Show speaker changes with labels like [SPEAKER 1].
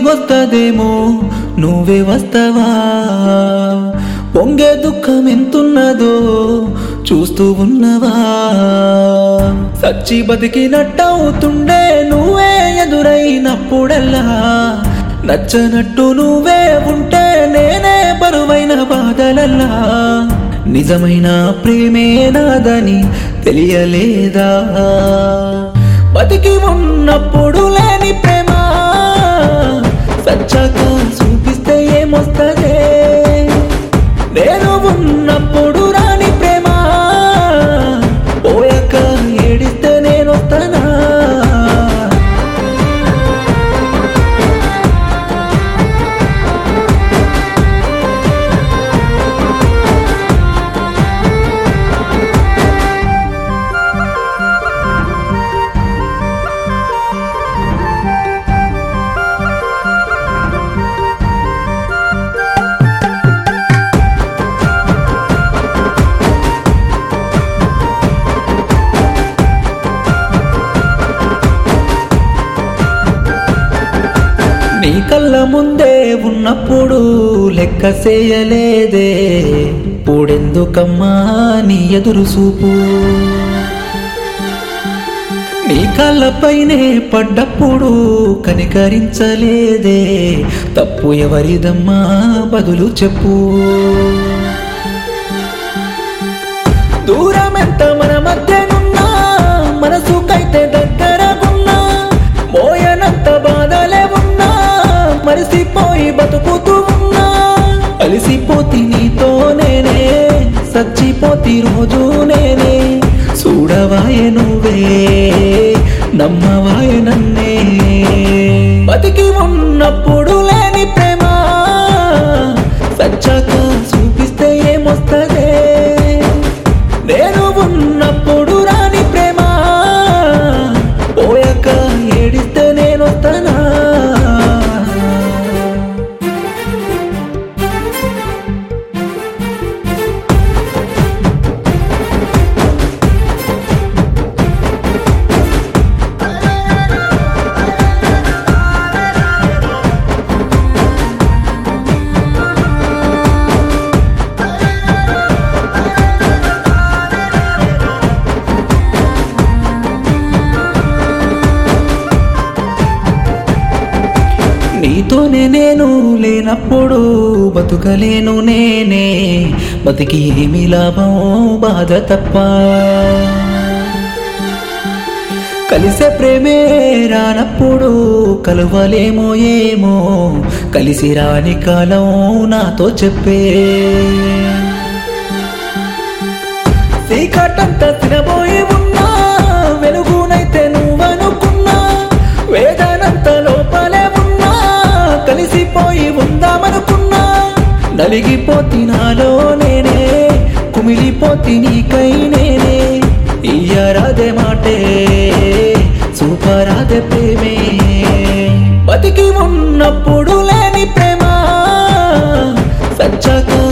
[SPEAKER 1] తిరిగొస్తదేమో నువ్వే వస్తావా పొంగే దుఃఖం ఎంతున్నదో చూస్తూ ఉన్నవా సచ్చి బతికినట్టవుతుండే నువ్వే ఎదురైనప్పుడల్లా నచ్చనట్టు నువ్వే ఉంటే నేనే బరువైన బాధలల్లా నిజమైన ప్రేమే నాదని తెలియలేదా బతికి ఉన్నప్పుడు లేని ప్రేమ సచ్చాక చూపిస్తే ఏమొస్తదే నేను ఉన్నప్పుడు రాని ప్రేమ పోయాక ఏడిస్తే నేను వస్తానా నీ కళ్ళ ముందే ఉన్నప్పుడు లెక్క చేయలేదే పూడెందుకమ్మా నీ ఎదురు చూపు నీ కళ్ళపైనే పడ్డప్పుడు కనికరించలేదే తప్పు ఎవరిదమ్మా బదులు చెప్పు దూరం ఎంత మన మధ్యనున్నా మనసుకైతే దగ్గరగున్నా మోయనంత బాధలే ఉన్నా మరిసిపోయి బతుకుతూ ఉన్నా అలిసిపోతి నీతో నేనే సచ్చిపోతి రోజు నేనే చూడవాయే నువ్వే నమ్మవాయే నన్నే బతికి ఉన్నప్పుడు లేని ప్రేమ సచ్చాక చూపిస్తే ఏమొస్తదే నేను ఉన్నప్పుడు రాని ప్రేమ పోయాక ఏడిస్తే నేను వస్తానా నీతోనే నేను లేనప్పుడు బతుకలేను నేనే బతికి ఏమి లాభం బాధ తప్ప కలిసే ప్రేమే రానప్పుడు కలవలేమో ఏమో కలిసి రాని కాలం నాతో చెప్పే చీకటంతా తినబోయి ఉన్నా వెలుగునైతే నువ్వనుకున్నా వేదనంత లోపలే ఉన్నా కలిసిపోయి ఉందామనుకున్నా నలిగిపోతి నాలో నేనే కుమిలిపోతి నీకై నేనే ఇయ్యరాదే మాటే చూపరాదే ప్రేమే బతికి ఉన్నప్పుడు లేని ప్రేమ సచ్చాక